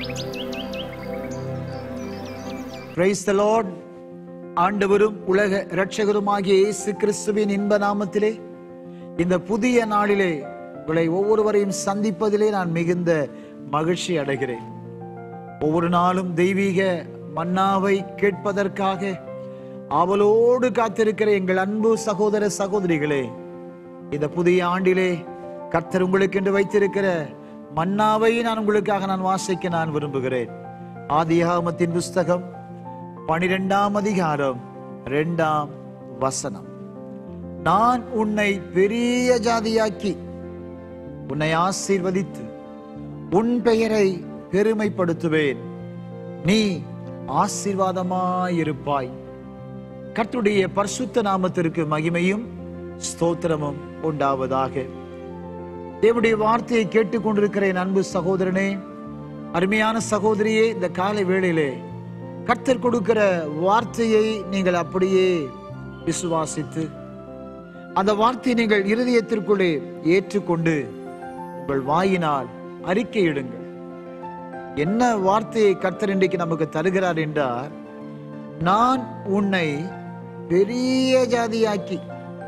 praise the Lord ஆண்டவரும் உலக இரட்சகருமாகிய இயேசு கிறிஸ்துவின் இன்ப நாமத்திலே இந்த புதிய நாளிலே உங்களை ஒவ்வொருவரையும் சந்திப்பதிலே நான் மிகுந்த மகிழ்ச்சி அடைகிறேன் ஒவ்வொரு நாளும் தெய்வீக மன்னாவை கேட்பதற்காக ஆவலோடு காத்திருக்கிற எங்கள் அன்பு சகோதர சகோதரிகளே இந்த புதிய ஆண்டிலே கர்த்தர் உங்களுக்கு என்று வைத்திருக்கிற மன்னாவை நான் உங்களுக்காக நான் வாசிக்க நான் விரும்புகிறேன் ஆதியாகமத்தின் புஸ்தகம் பனிரெண்டாம் அதிகாரம் இரண்டாம் வசனம் நான் உன்னை பெரிய ஜாதியாக்கி உன்னை ஆசீர்வதித்து உன் பெயரை பெருமைப்படுத்துவேன் நீ ஆசீர்வாதமாயிருப்பாய் கர்த்தருடைய பரிசுத்த நாமத்திற்கு மகிமையும் ஸ்தோத்திரமும் உண்டாவதாக தேவனுடைய வார்த்தையை கேட்டுக்கொண்டிருக்கிற என் அன்பு சகோதரனே அருமையான சகோதரியே இந்த காலை வேளையிலே கர்த்தர் கொடுக்கிற வார்த்தையை நீங்கள் அப்படியே விசுவாசித்து அந்த வார்த்தையை நீங்கள் இருதயத்திற்குள்ளே ஏற்றுக்கொண்டு உங்கள் வாயினால் அறிக்கையிடுங்கள் என்ன வார்த்தையை கர்த்தர் இன்றைக்கு நமக்கு தருகிறார் என்றால் நான் உன்னை பெரிய ஜாதியாக்கி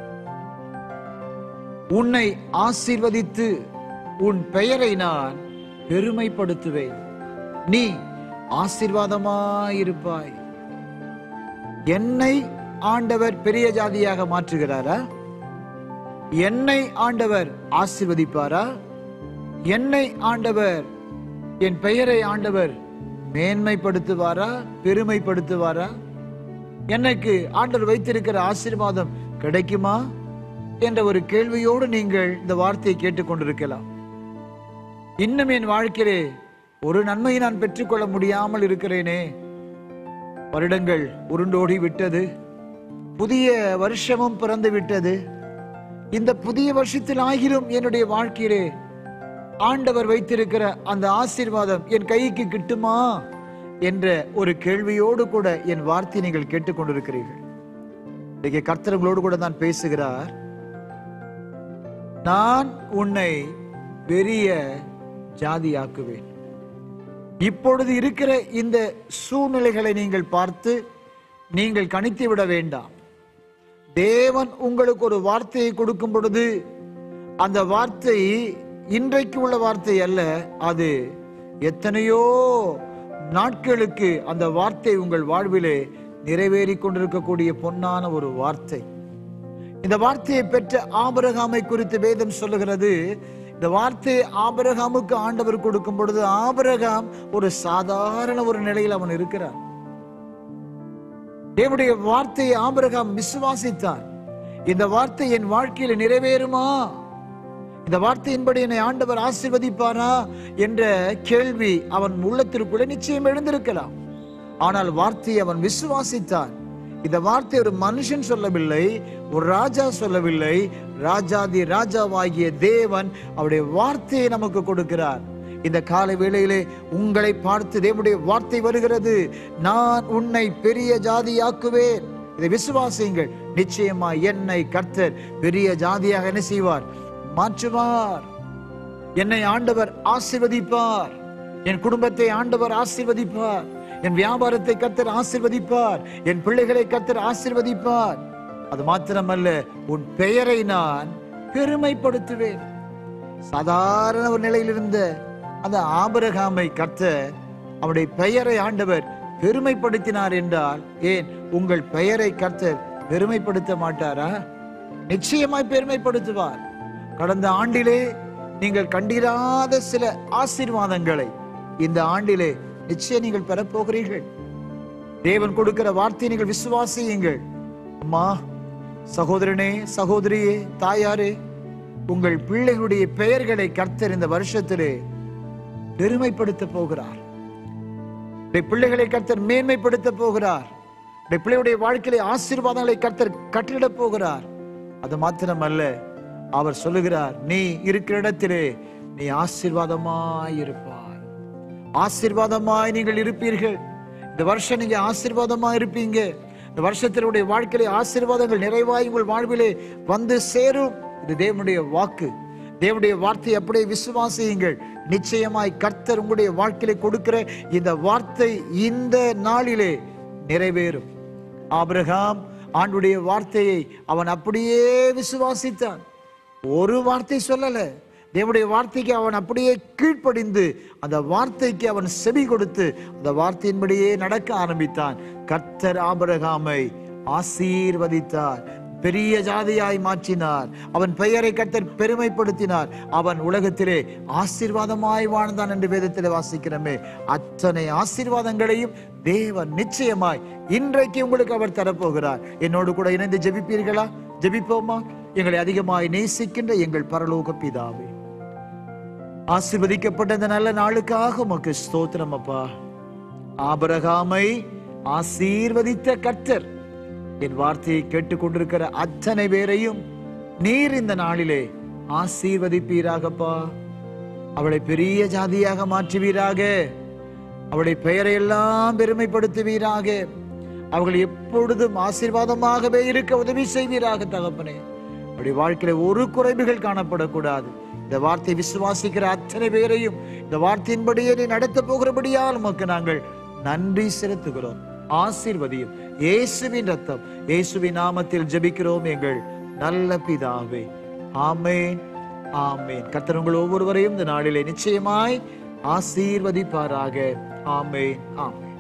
உன்னை ஆசீர்வதித்து உன் பெயரை நான் பெருமைப்படுத்துவேன் நீ ஆசீர்வாதமாயிருப்பாய் என்னை ஆண்டவர் பெரிய ஜாதியாக மாற்றுகிறாரா என்னை ஆண்டவர் ஆசீர்வதிப்பாரா என்னை ஆண்டவர் என் பெயரை ஆண்டவர் மேன்மைப்படுத்துவாரா பெருமைப்படுத்துவாரா எனக்கு ஆண்டவர் வைத்திருக்கிற ஆசீர்வாதம் கிடைக்குமா என்ற ஒரு கேள்வியோடு நீங்கள் இந்த வார்த்தையை கேட்டுக்கொண்டிருக்கலாம் இன்னும் என் வாழ்க்கையிலே ஒரு நன்மையை நான் பெற்றுக்கொள்ள முடியாமல் இருக்கிறேனே வருடங்கள் உருண்டோடி விட்டது புதிய வருஷமும் பிறந்து விட்டது இந்த புதிய வருஷத்தில் ஆகிலும் என்னுடைய வாழ்க்கையிலே ஆண்டவர் வைத்திருக்கிற அந்த ஆசீர்வாதம் என் கைக்கு கிட்டுமா என்ற ஒரு கேள்வியோடு கூட என் வார்த்தையை நீங்கள் கேட்டுக்கொண்டிருக்கிறீர்கள் இன்னைக்கு கர்த்தர் உங்களோடு கூட தான் பேசுகிறார் நான் உன்னை பெரிய ஜாதியாக்குவேன் இப்பொழுது இருக்கிற இந்த சூழ்நிலைகளை நீங்கள் பார்த்து நீங்கள் கணித்து விட வேண்டாம் தேவன் உங்களுக்கு ஒரு வார்த்தையை கொடுக்கும் பொழுது அந்த வார்த்தை இன்றைக்கு உள்ள வார்த்தை அல்ல அது எத்தனையோ நாட்களுக்கு அந்த வார்த்தை உங்கள் வாழ்விலே நிறைவேறி கொண்டிருக்கக்கூடிய பொன்னான ஒரு வார்த்தை இந்த வார்த்தையை பெற்ற ஆபரகாமை குறித்து வேதம் சொல்லுகிறது இந்த வார்த்தையை ஆபரகாமுக்கு ஆண்டவர் கொடுக்கும் பொழுது ஆபரகாம் ஒரு சாதாரண ஒரு நிலையில் அவன் இருக்கிறான் தேவனுடைய வார்த்தையை ஆபரகாம் விசுவாசித்தான் இந்த வார்த்தை என் வாழ்க்கையில நிறைவேறுமா இந்த வார்த்தையின்படி என்னை ஆண்டவர் ஆசீர்வதிப்பாரா என்ற கேள்வி அவன் உள்ளத்திற்குள்ள நிச்சயம் எழுந்திருக்கலாம் ஆனால் வார்த்தையை அவன் விசுவாசித்தான் இந்த வார்த்தை ஒரு மனுஷன் சொல்லவில்லை ஒரு ராஜா சொல்லவில்லை ராஜாதி ராஜாவாகிய தேவன் அவருடைய வார்த்தையை நமக்கு கொடுக்கிறார் இந்த காலை வேளையிலே உங்களை பார்த்து தேவனுடைய வார்த்தை வருகிறது நான் உன்னை பெரிய ஜாதியாக்குவேன் இதை விசுவாசியுங்கள் நிச்சயமா என்னை கர்த்தர் பெரிய ஜாதியாக என்ன செய்வார் மாற்றுவார் என்னை ஆண்டவர் ஆசீர்வதிப்பார் என் குடும்பத்தை ஆண்டவர் ஆசீர்வதிப்பார் என் வியாபாரத்தை கர்த்தர் ஆசீர்வதிப்பார் என் பிள்ளைகளை கர்த்தர் ஆசீர்வதிப்பார் அது மாத்திரமல்ல உன் பெயரை நான் பெருமைப்படுத்துவேன் சாதாரண ஒரு நிலையில் இருந்த அந்த ஆபரகாமை கர்த்தர் அவருடைய பெயரை ஆண்டவர் பெருமைப்படுத்தினார் என்றால் ஏன் உங்கள் பெயரை கர்த்தர் பெருமைப்படுத்த மாட்டாரா நிச்சயமாய் பெருமைப்படுத்துவார் கடந்த ஆண்டிலே நீங்கள் கண்டிராத சில ஆசீர்வாதங்களை இந்த ஆண்டிலே நிச்சயம் நீங்கள் பெறப்போகிறீர்கள் தேவன் கொடுக்கிற வார்த்தையை நீங்கள் விசுவாசியுங்கள் அம்மா சகோதரனே சகோதரியே தாயாரே உங்கள் பிள்ளைகளுடைய பெயர்களை கர்த்தர் இந்த வருஷத்திலே பெருமைப்படுத்த போகிறார் உடைய பிள்ளைகளை கர்த்தர் மேன்மைப்படுத்த போகிறார் உடைய பிள்ளையுடைய வாழ்க்கையிலே ஆசீர்வாதங்களை கர்த்தர் கட்டிடப் போகிறார் அது மாத்திரமல்ல அவர் சொல்லுகிறார் நீ இருக்கிற இடத்திலே நீ ஆசீர்வாதமாய் இருப்பாய் ஆசீர்வாதமாய் நீங்கள் இருப்பீர்கள் இந்த வருஷம் நீங்க ஆசீர்வாதமாய் இருப்பீங்க இந்த வருஷத்தினுடைய வாழ்க்கையிலே ஆசீர்வாதங்கள் நிறைவாய் உங்கள் வாழ்விலே வந்து சேரும் இது தேவனுடைய வாக்கு தேவனுடைய வார்த்தை அப்படியே விசுவாசியுங்கள் நிச்சயமாய் கர்த்தர் உங்களுடைய வாழ்க்கையில கொடுக்கிற இந்த வார்த்தை இந்த நாளிலே நிறைவேறும் ஆபிரகாம் ஆண்டுடைய வார்த்தையை அவன் அப்படியே விசுவாசித்தான் ஒரு வார்த்தை சொல்லல தேவனுடைய வார்த்தைக்கு அவன் அப்படியே கீழ்ப்படிந்து அந்த வார்த்தைக்கு அவன் செவி கொடுத்து அந்த வார்த்தையின்படியே நடக்க ஆரம்பித்தான் கர்த்தர் ஆபிரகாமை ஆசீர்வதித்தார் பெரிய ஜாதியாய் மாற்றினார் அவன் பெயரை கர்த்தர் பெருமைப்படுத்தினார் அவன் உலகத்திலே ஆசீர்வாதமாய் வாழ்ந்தான் என்று வேதத்திலே வாசிக்கிறோமே அத்தனை ஆசீர்வாதங்களையும் தேவன் நிச்சயமாய் இன்றைக்கு உங்களுக்கு அவர் தரப்போகிறார் என்னோடு கூட இணைந்து ஜெபிப்பீர்களா ஜெபிப்போமா எங்களை அதிகமாய் நேசிக்கின்ற எங்கள் பரலோக பிதாவே ஆசீர்வதிக்கப்பட்ட இந்த நல்ல நாளுக்காக உமக்கு ஸ்தோத்திரம் அப்பா ஆபரகாமை ஆசீர்வதித்த கர்த்தர் என் வார்த்தையை கேட்டுக்கொண்டிருக்கிற அத்தனை பேரையும் நீர் இந்த நாளிலே ஆசீர்வதிப்பீராகப்பா அவளை பெரிய ஜாதியாக மாற்றுவீராக அவளுடைய பெயரை எல்லாம் பெருமைப்படுத்துவீராக அவர்கள் எப்பொழுதும் ஆசீர்வாதமாகவே இருக்க உதவி செய்வீராக தகப்பனே அவருடைய வாழ்க்கையில ஒரு குறைவுகள் காணப்படக்கூடாது இந்த வார்த்தை விசுவாசிக்கிற அத்தனை பேரையும் இந்த வார்த்தையின்படியே நீ நடத்த போகிறபடியால் உமக்கு நாங்கள் நன்றி செலுத்துகிறோம் ஆசீர்வதியும் இயேசுவின் ரத்தம் இயேசுவின் நாமத்தில் ஜெபிக்கிறோம் எங்கள் நல்ல பிதாவே ஆமேன் ஆமேன் கர்த்தர் உங்கள் ஒவ்வொருவரையும் இந்த நாளிலே நிச்சயமாய் ஆசீர்வதிப்பாராக ஆமேன் ஆமேன்